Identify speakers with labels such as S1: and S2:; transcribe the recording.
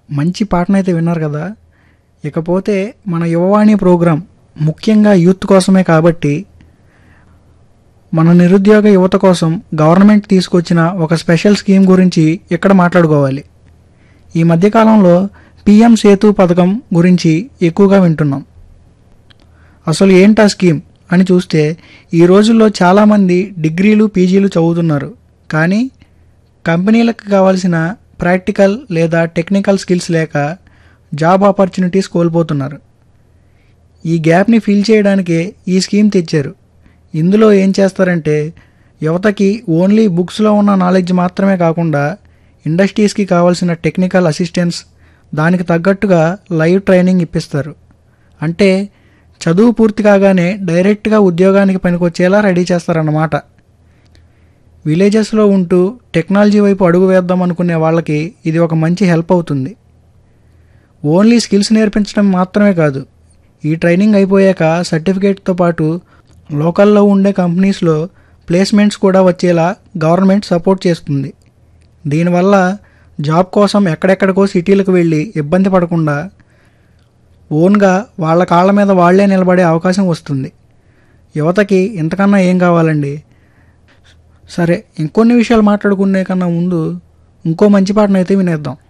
S1: మంచి పాటనైతే విన్నారు కదా ఇకపోతే మన యువవాణి ప్రోగ్రాం ముఖ్యంగా యూత్ కోసమే కాబట్టి మన నిరుద్యోగ యువత కోసం గవర్నమెంట్ తీసుకొచ్చిన ఒక స్పెషల్ స్కీమ్ గురించి ఇక్కడ మాట్లాడుకోవాలి ఈ మధ్యకాలంలో పిఎం సేతు పథకం గురించి ఎక్కువగా వింటున్నాం అసలు ఏంటా స్కీమ్ అని చూస్తే ఈ రోజుల్లో చాలామంది డిగ్రీలు పీజీలు చదువుతున్నారు కానీ కంపెనీలకు కావాల్సిన ప్రాక్టికల్ లేదా టెక్నికల్ స్కిల్స్ లేక జాబ్ ఆపర్చునిటీస్ కోల్పోతున్నారు ఈ గ్యాప్ని ఫిల్ చేయడానికే ఈ స్కీమ్ తెచ్చారు ఇందులో ఏం చేస్తారంటే యువతకి ఓన్లీ బుక్స్లో ఉన్న నాలెడ్జ్ మాత్రమే కాకుండా ఇండస్ట్రీస్కి కావాల్సిన టెక్నికల్ అసిస్టెన్స్ దానికి తగ్గట్టుగా లైవ్ ట్రైనింగ్ ఇప్పిస్తారు అంటే చదువు పూర్తి కాగానే డైరెక్ట్గా ఉద్యోగానికి పనికొచ్చేలా రెడీ చేస్తారన్నమాట విలేజెస్లో ఉంటూ టెక్నాలజీ వైపు అడుగు వేద్దాం అనుకునే వాళ్ళకి ఇది ఒక మంచి హెల్ప్ అవుతుంది ఓన్లీ స్కిల్స్ నేర్పించడం మాత్రమే కాదు ఈ ట్రైనింగ్ అయిపోయాక సర్టిఫికేట్తో పాటు లోకల్లో ఉండే కంపెనీస్లో ప్లేస్మెంట్స్ కూడా వచ్చేలా గవర్నమెంట్ సపోర్ట్ చేస్తుంది దీనివల్ల జాబ్ కోసం ఎక్కడెక్కడికో సిటీలకు వెళ్ళి ఇబ్బంది పడకుండా ఓన్గా వాళ్ళ కాళ్ళ మీద వాళ్లే నిలబడే అవకాశం వస్తుంది యువతకి ఇంతకన్నా ఏం కావాలండి సరే ఇంకొన్ని విషయాలు మాట్లాడుకునే కన్నా ముందు ఇంకో మంచి పాటనైతే వినేద్దాం